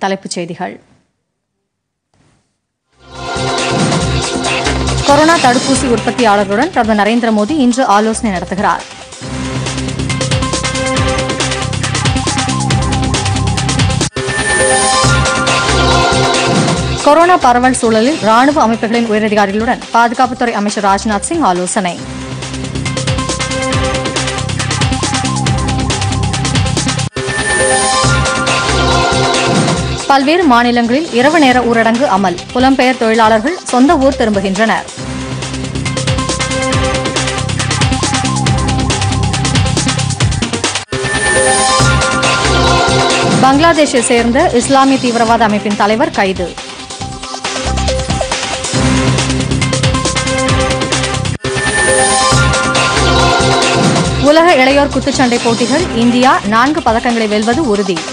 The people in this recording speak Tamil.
தலைப்புச் செய்திகள் கொரோனா தடுப்பூசி உற்பத்தியாளர்களுடன் பிரதமர் நரேந்திர மோடி இன்று ஆலோசனை நடத்துகிறார் கொரோனா பரவல் சூழலில் ராணுவ அமைப்புகளின் உயரதிகாரிகளுடன் பாதுகாப்புத்துறை அமைச்சர் ராஜ்நாத் சிங் ஆலோசனை பல்வேறு மாநிலங்களில் இரவு நேர ஊரடங்கு அமல் புலம்பெயர் தொழிலாளர்கள் சொந்த ஊர் திரும்புகின்றனர் பங்களாதேஷை சேர்ந்த இஸ்லாமிய தீவிரவாத அமைப்பின் தலைவர் கைது உலக இளையோர் குத்துச்சண்டை போட்டிகள் இந்தியா நான்கு பதக்கங்களை வெல்வது உறுதி